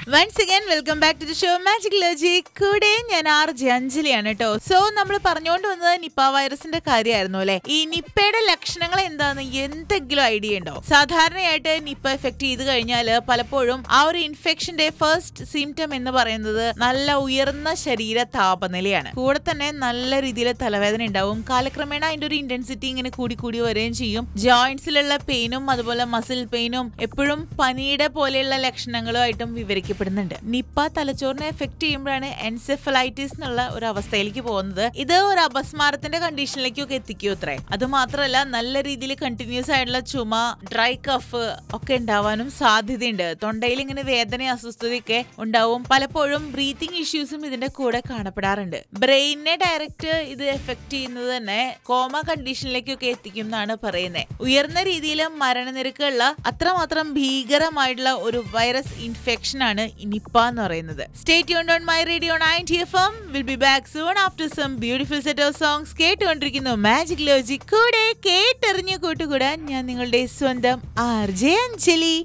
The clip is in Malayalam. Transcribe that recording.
once again welcome back to the show magic ലോജി കൂടെ ഞാൻ ആർ ജെ അഞ്ജലിയാണ് കേട്ടോ സോ നമ്മൾ പറഞ്ഞുകൊണ്ട് വന്നത് നിപ്പ വൈറസിന്റെ കാര്യമായിരുന്നു അല്ലെ ഈ നിപ്പയുടെ ലക്ഷണങ്ങൾ എന്താന്ന് എന്തെങ്കിലും ഐഡിയ ഉണ്ടോ സാധാരണയായിട്ട് നിപ്പ എഫക്ട് ചെയ്ത് കഴിഞ്ഞാൽ പലപ്പോഴും ആ ഒരു ഇൻഫെക്ഷന്റെ ഫസ്റ്റ് സിംറ്റം എന്ന് പറയുന്നത് നല്ല ഉയർന്ന ശരീര താപനിലയാണ് കൂടെ തന്നെ നല്ല രീതിയിൽ തലവേദന ഉണ്ടാവും കാലക്രമേണ അതിന്റെ ഒരു ഇന്റൻസിറ്റി ഇങ്ങനെ കൂടി കൂടി വരികയും ചെയ്യും ജോയിന്റ്സിലുള്ള പെയിനും അതുപോലെ മസിൽ പെയിനും എപ്പോഴും പനിയുടെ പോലെയുള്ള ലക്ഷണങ്ങളുമായിട്ടും വിവരിക്കപ്പെടുന്നുണ്ട് നിപ്പ തലച്ചോറിനെ എഫക്ട് ചെയ്യുമ്പോഴാണ് എൻസെഫലൈറ്റിസ് എന്നുള്ള ഒരു അവസ്ഥയിലേക്ക് പോകുന്നത് ഇത് ഒരു അപസ്മാരത്തിന്റെ കണ്ടീഷനിലേക്കൊക്കെ എത്തിക്കും അത്രേ അത് മാത്രമല്ല നല്ല രീതിയിൽ കണ്ടിന്യൂസ് ആയിട്ടുള്ള ചുമ ഡ്രൈ കഫ് ഒക്കെ ഉണ്ടാവാനും സാധ്യതയുണ്ട് തൊണ്ടയിൽ ഇങ്ങനെ വേദന അസ്വസ്ഥതയൊക്കെ ഉണ്ടാവും പലപ്പോഴും ബ്രീത്തിങ് ഇഷ്യൂസും ഇതിന്റെ കൂടെ കാണപ്പെടാറുണ്ട് ബ്രെയിനിനെ ഡയറക്റ്റ് ഇത് എഫക്ട് ചെയ്യുന്നത് തന്നെ കോമ കണ്ടീഷനിലേക്കൊക്കെ എത്തിക്കും എന്നാണ് പറയുന്നത് ഉയർന്ന രീതിയിൽ മരണനിരക്കുള്ള അത്രമാത്രം ഭീകരമായിട്ടുള്ള ഒരു വൈറസ് ഇൻഫെക്ഷൻ ആണ് നിപ്പ എന്ന് പറയുന്നത് സ്റ്റേറ്റ് യൂൺ on my radio ninety F M will be back soon after some beautiful set of songs കേട്ടുകൊണ്ടിരിക്കുന്നു മാജിക് ലോജി കൂടെ കേട്ടെറിഞ്ഞു കൂട്ടുകൂടാൻ ഞാൻ നിങ്ങളുടെ സ്വന്തം ആർ ജെ അഞ്ജലി